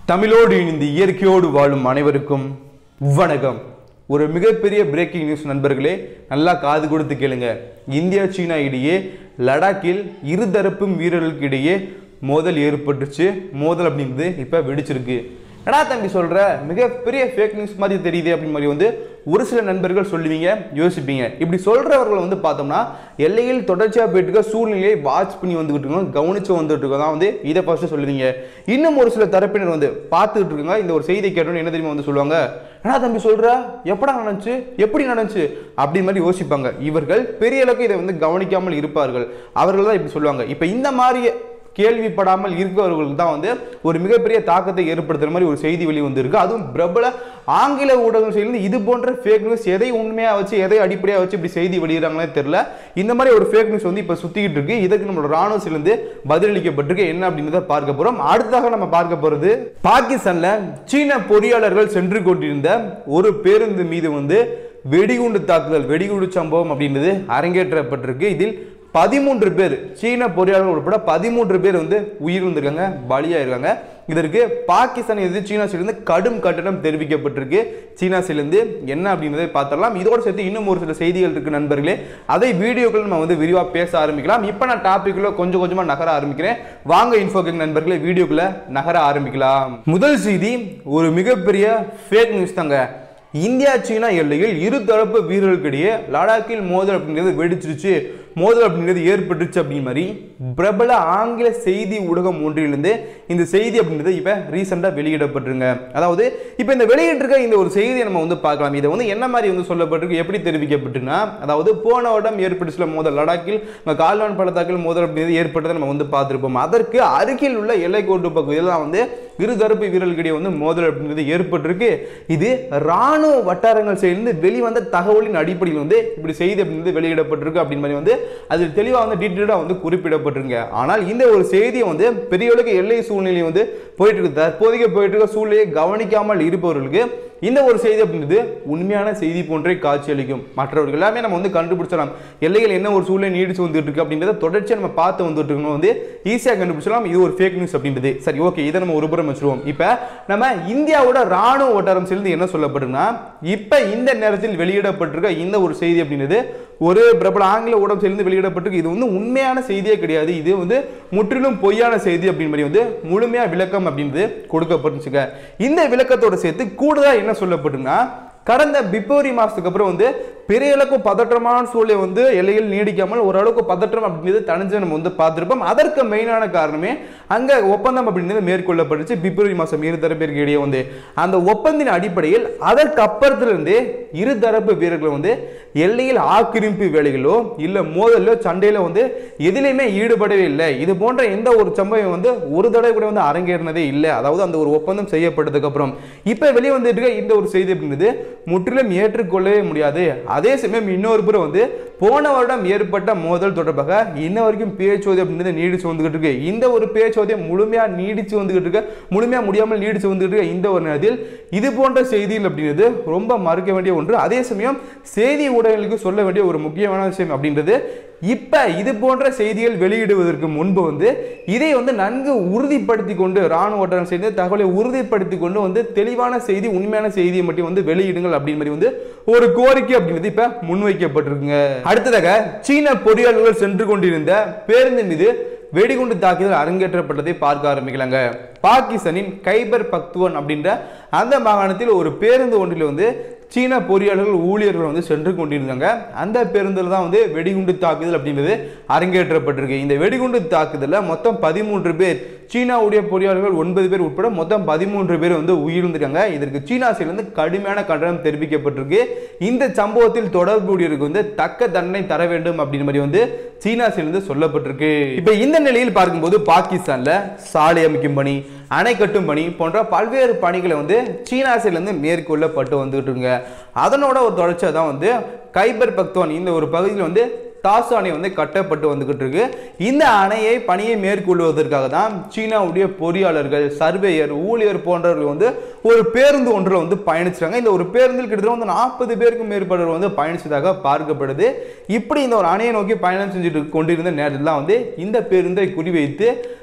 தமிழோடு இணைந்து இயற்கையோடு வாழும் அனைவருக்கும் வணக்கம் ஒரு மிகப்பெரிய பிரேக்கிங் நியூஸ் நண்பர்களே நல்லா காது கொடுத்து கேளுங்க இந்தியா சீனா இடையே லடாக்கில் இருதரப்பும் வீரர்களுக்கு இடையே மோதல் ஏற்பட்டுச்சு மோதல் அப்படின்றது இப்போ வெடிச்சிருக்கு என்னடா தம்பி சொல்ற மிகப்பெரிய ஃபேக் நியூஸ் மாதிரி தெரியுது அப்படின்னு மாதிரி வந்து ஒரு சில நண்பர்கள் சொல்லுவீங்க யோசிப்பீங்க இப்படி சொல்றவர்களை வந்து பார்த்தோம்னா எல்லையில் தொடர்ச்சியாக போயிட்டு இருக்க சூழ்நிலையை வாட்ச் பண்ணி வந்துகிட்டு இருக்கோம் கவனிச்சு வந்துட்டு இருக்கோம் தான் வந்து இதை ஃபர்ஸ்ட் சொல்லுவீங்க இன்னும் ஒரு சில தரப்பினர் வந்து பார்த்துட்டு இருக்காங்க இந்த ஒரு செய்தி கேட்டோன்னு என்ன தெரியுமா வந்து சொல்லுவாங்க என்ன தம்பி சொல்ற எப்படா நடந்துச்சு எப்படி நடந்துச்சு அப்படி மாதிரி யோசிப்பாங்க இவர்கள் பெரிய அளவுக்கு இதை வந்து கவனிக்காமல் இருப்பார்கள் அவர்கள் தான் இப்படி சொல்லுவாங்க இப்போ இந்த மாதிரி கேள்விப்படாமல் இருக்கிறவர்களுக்கு தான் வந்து ஒரு மிகப்பெரிய தாக்கத்தை ஏற்படுத்துற மாதிரி ஒரு செய்தி வெளி வந்திருக்கு அதுவும் பிரபல ஆங்கில ஊடகம் செய்து இது போன்ற ஃபேக் நியூஸ் எதை உண்மையா வச்சு எதை அடிப்படையா வச்சு இப்படி செய்தி வெளியிடறாங்களே தெரியல இந்த மாதிரி ஒரு ஃபேக் நியூஸ் வந்து இப்ப சுத்திக்கிட்டு இருக்கு இதுக்கு நம்மளோட ராணுவத்திலிருந்து பதிலளிக்கப்பட்டிருக்கு என்ன அப்படின்றத பார்க்க போறோம் அடுத்ததாக நம்ம பார்க்க போறது பாகிஸ்தான்ல சீன பொறியாளர்கள் சென்று கொண்டிருந்த ஒரு பேருந்து மீது வந்து வெடிகுண்டு தாக்குதல் வெடிகுண்டு சம்பவம் அப்படின்றது அரங்கேற்றப்பட்டிருக்கு இதில் பதிமூன்று பேர் சீன பொறியாளர்கள் உட்பட பதிமூன்று பேர் வந்து உயிரிழந்திருக்காங்க பலியாயிருக்காங்க இதற்கு பாகிஸ்தான் எதிர்த்து சீனா சைடிலிருந்து கடும் கட்டணம் தெரிவிக்கப்பட்டிருக்கு சீனா சைடிலிருந்து என்ன அப்படின்றதை பார்த்துடலாம் இதோடு சேர்த்து இன்னும் ஒரு சில செய்திகள் இருக்கு நண்பர்களே அதை வீடியோக்கள் நம்ம வந்து விரிவாக பேச ஆரம்பிக்கலாம் இப்போ நான் டாபிக்ல கொஞ்சம் கொஞ்சமாக நகர ஆரம்பிக்கிறேன் வாங்க இன்ஃபோகிங் நண்பர்களே வீடியோக்குள்ள நகர ஆரம்பிக்கலாம் முதல் செய்தி ஒரு மிகப்பெரிய ஃபேக் நியூஸ் தாங்க இந்தியா சீனா எல்லையில் இரு தரப்பு வீரர்களுக்கிடையே லடாக்கில் மோதல் அப்படிங்கிறது வெடிச்சிருச்சு மோதல் அப்படிங்கிறது ஏற்பட்டுச்சு அப்படின்னு மாதிரி பிரபல ஆங்கில செய்தி ஊடகம் ஒன்றிலிருந்து இந்த செய்தி அப்படின்றது இப்போ ரீசெண்டாக வெளியிடப்பட்டிருங்க அதாவது இப்போ இந்த வெளியிட்டிருக்க இந்த ஒரு செய்தியை நம்ம வந்து பார்க்கலாம் இதை வந்து என்ன மாதிரி வந்து சொல்லப்பட்டிருக்கு எப்படி தெரிவிக்கப்பட்டுன்னா அதாவது போன வருடம் ஏற்பட்டுச்சுல மோதல் லடாக்கில் இந்த கால்வான் பள்ளத்தாக்கில் மோதல் அப்படிங்கிறது ஏற்பட்டதை நம்ம வந்து பார்த்துருப்போம் அதற்கு அருகில் உள்ள எல்லைக்கோட்டு பகுதியில் தான் வந்து இருதரப்பு வீரர்களுக்கிடையே வந்து மோதல் அப்படிங்கிறது ஏற்பட்டிருக்கு இது ராணுவ வட்டாரங்கள் சேர்ந்து வெளிவந்த தகவலின் அடிப்படையில் வந்து இப்படி செய்தி அப்படிங்கிறது வெளியிடப்பட்டிருக்கு அப்படின்னு மாதிரி வந்து அதில் தெளிவாக வந்து டீட்டெயிலாக வந்து குறிப்பிடப்பட்டிருங்க ஆனால் இந்த ஒரு செய்தியை வந்து பெரிய அளவுக்கு எல்லை சூழ்நிலை வந்து போயிட்டு இருக்கு தற்போதைக்கு போயிட்டு இருக்க சூழ்நிலையை கவனிக்காமல் இருப்பவர்களுக்கு இந்த ஒரு செய்தி அப்படின்றது உண்மையான செய்தி போன்றே காட்சியளிக்கும் மற்றவர்கள் எல்லாமே நம்ம வந்து கண்டுபிடிச்சலாம் எல்லைகள் என்ன ஒரு சூழ்நிலை நீடிச்சு வந்துட்டு இருக்கு அப்படின்றத தொடர்ச்சியாக நம்ம பார்த்து வந்துட்டு இருக்கணும் வந்து ஈஸியாக கண்டுபிடிச்சலாம் இது ஒரு ஃபேக் நியூஸ் அப்படின்றது சரி ஓகே இதை நம்ம ஒரு புறம் வச்சுருவோம் இப்போ நம்ம இந்தியாவோட ராணுவ வட்டாரம் சேர்ந்து என்ன சொல்லப்படுதுன்னா இப்போ இந்த நேரத்தில் வெளியிடப்பட்டிருக்க இந்த ஒரு செய்தி அப்படின்றது ஒரு பிரபல ஆங்கில ஊடகம் சேர்ந்து வெளியிடப்பட்டிருக்கு இது வந்து உண்மையான செய்தியே கிடையாது இது வந்து முற்றிலும் பொய்யான செய்தி அப்படின்னு மாதிரி வந்து முழுமையா விளக்கம் அப்படின்றது கொடுக்கப்பட்டுச்சுங்க இந்த விளக்கத்தோட சேர்த்து கூடுதலா என்ன சொல்லப்பட்டுன்னா கடந்த பிப்ரவரி மாசத்துக்கு அப்புறம் வந்து பெரிய அளவுக்கு பதற்றமான சூழலை வந்து எல்லையில் நீடிக்காமல் ஓரளவுக்கு பதற்றம் அப்படின்றது தனிஞ்சு நம்ம வந்து பார்த்துருப்போம் அதற்கு மெயினான காரணமே அங்க ஒப்பந்தம் அப்படின்றது மேற்கொள்ளப்பட்டுச்சு பிப்ரவரி மாசம் இரு தரப்பிற்கு இடையே வந்து அந்த ஒப்பந்தின் அடிப்படையில் அதற்கு அப்புறத்திலிருந்து இரு தரப்பு வீரர்கள் வந்து எல்லையில் ஆக்கிரமிப்பு வேலைகளோ இல்ல மோதலோ சண்டையில வந்து எதிலையுமே ஈடுபடவே இல்லை இது போன்ற எந்த ஒரு சம்பவம் வந்து ஒரு தடவை கூட வந்து அரங்கேறினதே இல்லை அதாவது அந்த ஒரு ஒப்பந்தம் செய்யப்பட்டதுக்கு அப்புறம் இப்ப வெளியே வந்துட்டு இருக்க இந்த ஒரு செய்தி அப்படின்றது முற்றிலும் ஏற்றுக்கொள்ளவே முடியாது அதே சமயம் இன்னொரு புறம் வந்து போன வருடம் ஏற்பட்ட மோதல் தொடர்பாக இன்ன வரைக்கும் பேச்சுவாதி அப்படின்றது நீடிச்சு வந்துகிட்டு இருக்கு இந்த ஒரு பேச்சுவாதியை முழுமையா நீடிச்சு வந்துகிட்டு இருக்க முழுமையா முடியாமல் நீடிச்சு வந்துகிட்டு இருக்க இந்த ஒரு நேரத்தில் இது போன்ற செய்திகள் அப்படின்றது ரொம்ப மறுக்க வேண்டிய ஒன்று அதே சமயம் செய்தி ஊடகங்களுக்கு சொல்ல வேண்டிய ஒரு முக்கியமான விஷயம் அப்படின்றது இப்ப இது போன்ற செய்திகள் வெளியிடுவதற்கு முன்பு வந்து இதை வந்து நன்கு உறுதிப்படுத்தி கொண்டு ராணுவ வட்டாரம் செய்து தகவலை உறுதிப்படுத்தி கொண்டு வந்து தெளிவான செய்தி உண்மையான செய்தியை மட்டும் வந்து வெளியிடுங்கள் அப்படின்னு மாதிரி வந்து ஒரு கோரிக்கை அப்படின்றது இப்ப முன்வைக்கப்பட்டிருக்குங்க அடுத்ததாக சீன பொறியாளர்கள் சென்று கொண்டிருந்த பேருந்து மீது வெடிகுண்டு தாக்குதல் அரங்கேற்றப்பட்டதை பார்க்க ஆரம்பிக்கலாங்க பாகிஸ்தானின் கைபர் பக்துவன் அப்படின்ற அந்த மாகாணத்தில் ஒரு பேருந்து ஒன்றில் வந்து சீன பொறியாளர்கள் ஊழியர்கள் வந்து சென்று கொண்டிருந்தாங்க அந்த பேருந்தில் தான் வந்து வெடிகுண்டு தாக்குதல் அப்படின்றது அரங்கேற்றப்பட்டிருக்கு இந்த வெடிகுண்டு தாக்குதலில் மொத்தம் பதிமூன்று பேர் சீனாவுடைய பொறியாளர்கள் ஒன்பது பேர் உட்பட மொத்தம் பதிமூன்று பேர் வந்து உயிரிழந்திருக்காங்க இதற்கு சீனா சைடிலிருந்து கடுமையான கண்டனம் தெரிவிக்கப்பட்டிருக்கு இந்த சம்பவத்தில் தொடர்புடையவருக்கு வந்து தக்க தண்டனை தர வேண்டும் அப்படின்னு மாதிரி வந்து சீனா சைடிலிருந்து சொல்லப்பட்டிருக்கு இப்போ இந்த நிலையில் பார்க்கும்போது பாகிஸ்தான்ல சாலை அமைக்கும் பணி அணை கட்டும் பணி போன்ற பல்வேறு பணிகளை வந்து சீனா சைட்லேருந்து மேற்கொள்ளப்பட்டு வந்துகிட்டு இருக்குங்க அதனோட ஒரு தொடர்ச்சியாக தான் வந்து கைபர் பக்தோன் இந்த ஒரு பகுதியில் வந்து தாசு அணை வந்து கட்டப்பட்டு வந்துகிட்டு இருக்கு இந்த அணையை பணியை மேற்கொள்வதற்காக தான் சீனாவுடைய பொறியாளர்கள் சர்வேயர் ஊழியர் போன்றவர்கள் வந்து ஒரு பேருந்து ஒன்றில் வந்து பயணிச்சாங்க இந்த ஒரு பேருந்தில் கிட்டத்தட்ட வந்து நாற்பது பேருக்கும் மேற்பட்டவர் வந்து பயணிச்சதாக பார்க்கப்படுது இப்படி இந்த ஒரு அணையை நோக்கி பயணம் செஞ்சுட்டு கொண்டிருந்த நேரத்தில் தான் வந்து இந்த பேருந்தை குறிவைத்து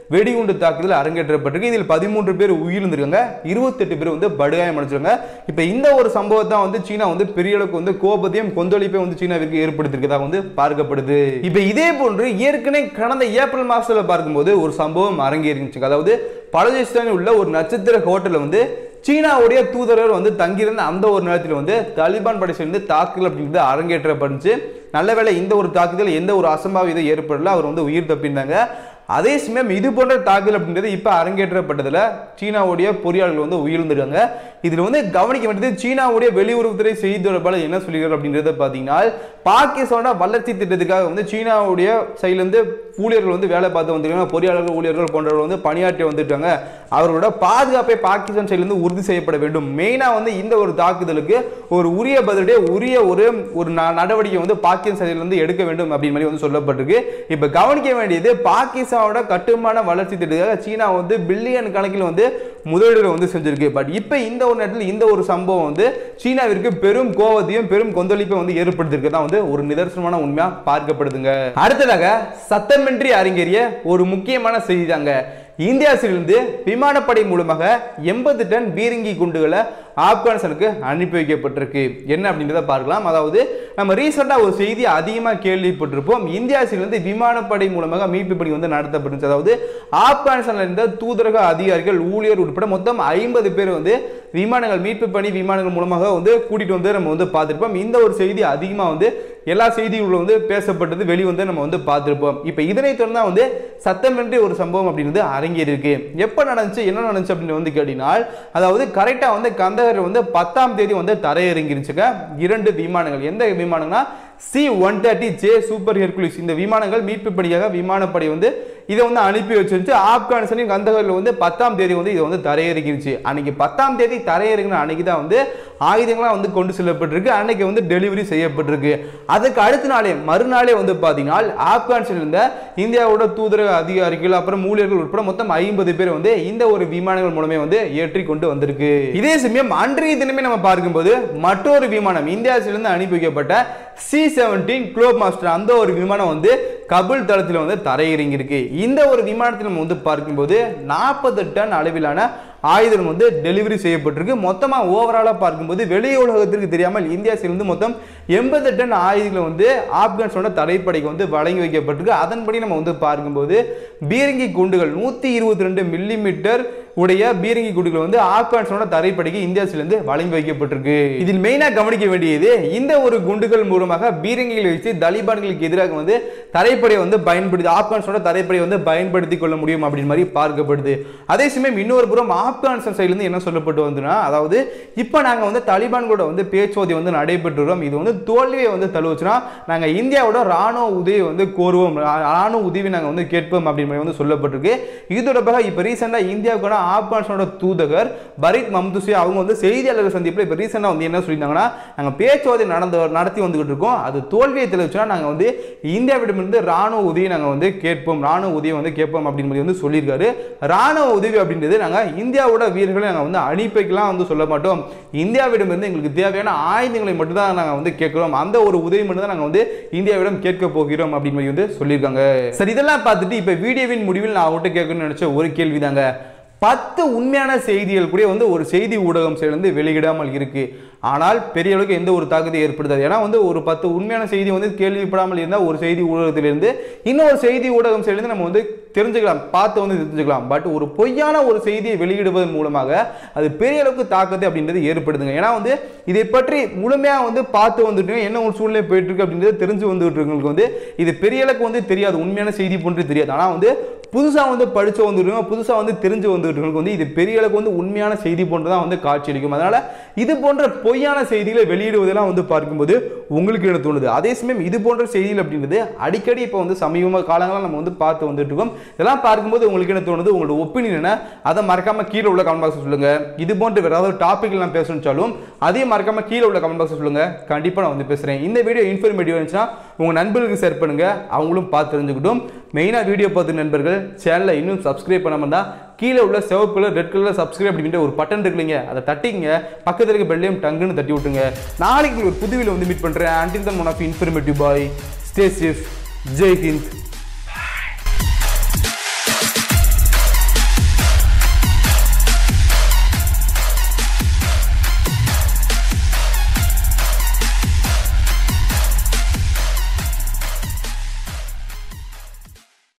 வெடிகுண்டு தாக்குதல் அரங்கேற்றப்பட்டிருக்கு இதில் பதிமூன்று பேர் உயிரிழந்திருக்காங்க இருபத்தெட்டு பேர் வந்து படுகாயம் அடைஞ்சிருக்காங்க இப்போ இந்த ஒரு சம்பவத்தை வந்து சீனா வந்து பெரிய அளவுக்கு வந்து கோபத்தையும் கொந்தளிப்பையும் வந்து சீனாவிற்கு ஏற்படுத்தியிருக்கதா வந்து பார்க்கப்படுது இப்போ இதே போன்று ஏற்கனவே கடந்த ஏப்ரல் மாசத்துல பார்க்கும்போது ஒரு சம்பவம் அரங்கேறிச்சு அதாவது பலோசிஸ்தானில் உள்ள ஒரு நட்சத்திர ஹோட்டலில் வந்து சீனாவுடைய தூதரர் வந்து தங்கியிருந்த அந்த ஒரு நேரத்தில் வந்து தாலிபான் படை சேர்ந்து தாக்குதல் அப்படிங்கிறது அரங்கேற்றப்பட்டுச்சு நல்ல வேளை இந்த ஒரு தாக்குதல் எந்த ஒரு அசம்பாவிதம் ஏற்படல அவர் வந்து உயிர் தப்பினாங்க அதே சமயம் இது போன்ற தாக்குதல் அப்படின்றது இப்போ அரங்கேற்றப்பட்டதில் சீனாவுடைய பொறியாளர்கள் வந்து உயிர்ந்திருக்காங்க இதில் வந்து கவனிக்க வேண்டியது சீனாவுடைய வெளியுறவுத்துறை செய்தி தொடர்பாளர் என்ன சொல்லியிருக்காரு அப்படின்றத பார்த்தீங்கன்னா பாகிஸ்தானோட வளர்ச்சி திட்டத்துக்காக வந்து சீனாவுடைய சைட்லேருந்து ஊழியர்கள் வந்து வேலை பார்த்து வந்திருக்காங்க பொறியாளர்கள் ஊழியர்கள் போன்றவர்கள் வந்து பணியாற்றி வந்துட்டாங்க அவர்களோட பாதுகாப்பை பாகிஸ்தான் சைட்லேருந்து உறுதி செய்யப்பட வேண்டும் மெயினாக வந்து இந்த ஒரு தாக்குதலுக்கு ஒரு உரிய பதிலடி உரிய ஒரு ஒரு ந- நடவடிக்கை வந்து பாகிஸ்தான் சைட்லேருந்து எடுக்க வேண்டும் அப்படின்னு மாதிரி வந்து சொல்லப்பட்டிருக்கு இப்போ கவனிக்க வேண்டியது பாகிஸ்தானோட கட்டுமான வளர்ச்சி திட்டத்துக்காக சீனா வந்து பில்லியன் கணக்கில் வந்து முதலீடுகள் வந்து செஞ்சிருக்கு பட் இப்போ இந்த ஒரு நேரத்தில் இந்த ஒரு சம்பவம் வந்து சீனாவிற்கு பெரும் கோபத்தையும் பெரும் கொந்தளிப்பை வந்து ஏற்படுத்தியிருக்கு தான் வந்து ஒரு நிதர்சனமான உண்மையா பார்க்கப்படுதுங்க அடுத்ததாக சத்தமின்றி அரங்கேறிய ஒரு முக்கியமான செய்தி தாங்க இந்தியாவிலிருந்து விமானப்படை மூலமாக எண்பது டன் பீரங்கி குண்டுகளை ஆப்கானிஸ்தானுக்கு அனுப்பி வைக்கப்பட்டிருக்கு என்ன அப்படின்றத பார்க்கலாம் அதாவது நம்ம ரீசெண்டாக ஒரு செய்தி அதிகமாக கேள்விப்பட்டிருப்போம் இந்தியாவிலிருந்து விமானப்படை மூலமாக மீட்பு பணி வந்து நடத்தப்பட்டுச்சு அதாவது ஆப்கானிஸ்தானில் இருந்த தூதரக அதிகாரிகள் ஊழியர் உட்பட மொத்தம் ஐம்பது பேர் வந்து விமானங்கள் மீட்பு பணி விமானங்கள் மூலமாக வந்து கூட்டிட்டு வந்து நம்ம வந்து பார்த்திருப்போம் இந்த ஒரு செய்தி அதிகமாக வந்து எல்லா செய்திகளும் வந்து பேசப்பட்டது வெளிவந்து நம்ம வந்து பார்த்திருப்போம் இப்போ இதனை தொடர்ந்து வந்து சத்தமின்றி ஒரு சம்பவம் அப்படின்றது அரங்கேறி இருக்கு எப்போ நடந்துச்சு என்ன நடந்துச்சு அப்படின்னு வந்து கேட்டீங்கன்னா அதாவது கரெக்டாக வந்து கந்தகர் வந்து பத்தாம் தேதி வந்து தரையிறங்கிருச்சுங்க இரண்டு விமானங்கள் எந்த விமானங்கள்னா C one thirty J super Hercules இந்த விமானங்கள் மீட்பு பணியாக விமானப்படை வந்து இதை வந்து அனுப்பி வச்சிருச்சு ஆப்கானிஸ்தானின் கந்தகரில் வந்து பத்தாம் தேதி வந்து இதை வந்து தரையிறங்கிருச்சு அன்னைக்கு பத்தாம் தேதி தரையிறங்கின அன்னைக்கு தான் வந்து ஆயுதங்களாம் வந்து கொண்டு செல்லப்பட்டிருக்கு அன்னைக்கு வந்து டெலிவரி செய்யப்பட்டிருக்கு அதுக்கு அடுத்த நாளே மறுநாளே வந்து பார்த்தீங்கன்னா ஆப்கானிஸ்தானில் இருந்த இந்தியாவோட தூதரக அதிகாரிகள் அப்புறம் ஊழியர்கள் உட்பட மொத்தம் ஐம்பது பேர் வந்து இந்த ஒரு விமானங்கள் மூலமே வந்து ஏற்றி கொண்டு வந்திருக்கு இதே சமயம் அன்றைய தினமே நம்ம பார்க்கும்போது மற்றொரு விமானம் இந்தியாவிலிருந்து அனுப்பி வைக்கப்பட்ட சி செவன்டீன் குளோப் மாஸ்டர் அந்த ஒரு விமானம் வந்து கபுல் தளத்தில் வந்து தரையிறங்கியிருக்கு இந்த ஒரு விமானத்தில் நம்ம வந்து பார்க்கும்போது நாற்பது டன் அளவிலான ஆயுதம் வந்து டெலிவரி செய்யப்பட்டிருக்கு மொத்தமாக ஓவராலாக பார்க்கும்போது வெளி உலகத்திற்கு தெரியாமல் இந்தியா சேர்ந்து மொத்தம் எண்பது டன் ஆயுதங்களை வந்து ஆப்கானிஸ்தானோட தடைப்படைக்கு வந்து வழங்கி வைக்கப்பட்டிருக்கு அதன்படி நம்ம வந்து பார்க்கும்போது பீரங்கி குண்டுகள் நூற்றி இருபத்தி ரெண்டு மில்லிமீட்டர் உடைய பீரங்கி குண்டுகள் வந்து ஆப்கானிஸ்தானோட தரைப்படைக்கு இந்தியாவிலிருந்து வழங்கி வைக்கப்பட்டிருக்கு இதில் மெயினாக கவனிக்க வேண்டியது இந்த ஒரு குண்டுகள் மூலமாக பீரங்கிகளை வச்சு தலிபான்களுக்கு எதிராக வந்து தரைப்படையை வந்து பயன்படுத்தி ஆப்கானிஸ்தானோட தரைப்படையை வந்து பயன்படுத்தி கொள்ள முடியும் அப்படின்னு மாதிரி பார்க்கப்படுது அதே சமயம் இன்னொரு புறம் ஆப்கானிஸ்தான் சைட்லேருந்து என்ன சொல்லப்பட்டு வந்துன்னா அதாவது இப்போ நாங்கள் வந்து தலிபான் கூட வந்து பேச்சுவார்த்தை வந்து நடைபெற்றுறோம் இது வந்து தோல்வியை வந்து தழுவுச்சுன்னா நாங்கள் இந்தியாவோட ராணுவ உதவி வந்து கோருவோம் ரா- ராணுவ உதவி நாங்கள் வந்து கேட்போம் அப்படின்னு மாதிரி வந்து சொல்லப்பட்டிருக்கு இது தொடர்பாக இப்போ ரீசெண்டாக இந்தியாவுக்கான ஆப்கானிஸ்தானோட தூதகர் பரித் மம்துசி அவங்க வந்து செய்தியாளர்கள் சந்திப்பில் இப்போ ரீசெண்டாக வந்து என்ன சொல்லியிருந்தாங்கன்னா நாங்கள் பேச்சுவார்த்தை நடந்த நடத்தி வந்துகிட்டு இருக்கோம் அது தோல்வியை தெளிவுச்சுன்னா நாங்கள் வந்து இந்தியாவிடமிருந்து ராணுவ உதவி நாங்கள் வந்து கேட்போம் ராணுவ உதவி வந்து கேட்போம் அப்படின்னு மாதிரி வந்து சொல்லியிருக்காரு ராணுவ உதவி அப்படின்றது நாங்கள் இந்தியாவோட வீரர்களை நாங்கள் வந்து அனுப்பிக்கலாம் வந்து சொல்ல மாட்டோம் இந்தியாவிடமிருந்து எங்களுக்கு தேவையான ஆயுதங்களை மட்டும்தான் நாங்கள் வந்து கேட்குறோம் அந்த ஒரு உதவி மட்டும் தான் நாங்கள் வந்து இந்தியாவிடம் கேட்க போகிறோம் அப்படின்னு மாதிரி வந்து சொல்லியிருக்காங்க சரி இதெல்லாம் பார்த்துட்டு இப்போ வீடியோவின் முடிவில் நான் அவங்ககிட்ட கேட்கணும்னு நினச்ச ஒரு கேள்வி தாங்க பத்து உண்மையான செய்திகள் கூட வந்து ஒரு செய்தி ஊடகம் சேர்ந்து வெளியிடாமல் இருக்கு ஆனால் பெரிய அளவுக்கு எந்த ஒரு தாக்கத்தை ஏற்படுத்தாது ஏன்னா வந்து ஒரு பத்து உண்மையான செய்தி வந்து கேள்விப்படாமல் இருந்தால் ஒரு செய்தி ஊடகத்திலிருந்து இன்னொரு செய்தி ஊடகம் சேர்ந்து நம்ம வந்து தெரிஞ்சுக்கலாம் பார்த்து வந்து தெரிஞ்சுக்கலாம் பட் ஒரு பொய்யான ஒரு செய்தியை வெளியிடுவதன் மூலமாக அது பெரிய அளவுக்கு தாக்கத்தை அப்படின்றது ஏற்படுதுங்க ஏன்னா வந்து இதை பற்றி முழுமையாக வந்து பார்த்து வந்துட்டு என்ன ஒரு சூழ்நிலை போயிட்டு இருக்கு அப்படின்றது தெரிஞ்சு வந்துட்டு இருக்கவங்களுக்கு வந்து இது பெரிய அளவுக்கு வந்து தெரியாது உண்மையான செய்தி போன்று தெரியாது ஆனால் வந்து புதுசாக வந்து படிச்சு வந்துட்டு புதுசாக வந்து தெரிஞ்சு வந்துட்டு வந்து இது பெரிய அளவுக்கு வந்து உண்மையான செய்தி போன்று தான் வந்து காட்சியளிக்கும் அதனால இது போன்ற பொய்யான செய்திகளை வெளியிடுவதெல்லாம் வந்து பார்க்கும்போது உங்களுக்கு என்ன தோணுது அதே சமயம் இது போன்ற செய்திகள் அப்படின்றது அடிக்கடி இப்போ வந்து சமீப காலங்களாக நம்ம வந்து பார்த்து வந்துட்டு இருக்கோம் இதெல்லாம் பார்க்கும்போது உங்களுக்கு என்ன தோணுது உங்களோட ஒப்பீனியன் என்ன அதை மறக்காம கீழே உள்ள கமெண்ட் பாக்ஸ் சொல்லுங்க இது போன்ற வேற ஏதாவது டாபிக் நான் பேசணும்னாலும் அதையும் மறக்காம கீழே உள்ள கமெண்ட் பாக்ஸ் சொல்லுங்க கண்டிப்பாக நான் வந்து பேசுறேன் இந்த வீடியோ இன்ஃபர்மேட்டிவ் இருந்துச்சுன்னா உங்க நண்பர்களுக்கு ஷேர் பண்ணுங்க அவங்களும் பார்த்து தெரிஞ்சுக்கிட்டும் மெயினாக வீடியோ பார்த்த நண்பர்கள் சேனலை இன்னும் சப்ஸ்கிரைப் பண்ணாம இருந்தா கீழே உள்ள சிவப்பு கலர் ரெட் கலர் சப்ஸ்கிரைப் அப்படின்ற ஒரு பட்டன் இருக்குல்லைங்க அதை தட்டிங்க பக்கத்தில் இருக்க பெல்லையும் டங்குன்னு தட்டி விட்டுங்க நாளைக்கு ஒரு புது வீடியோ வந்து மீட் பண்ணுறேன் until then one of informative bye stay safe Jai Hind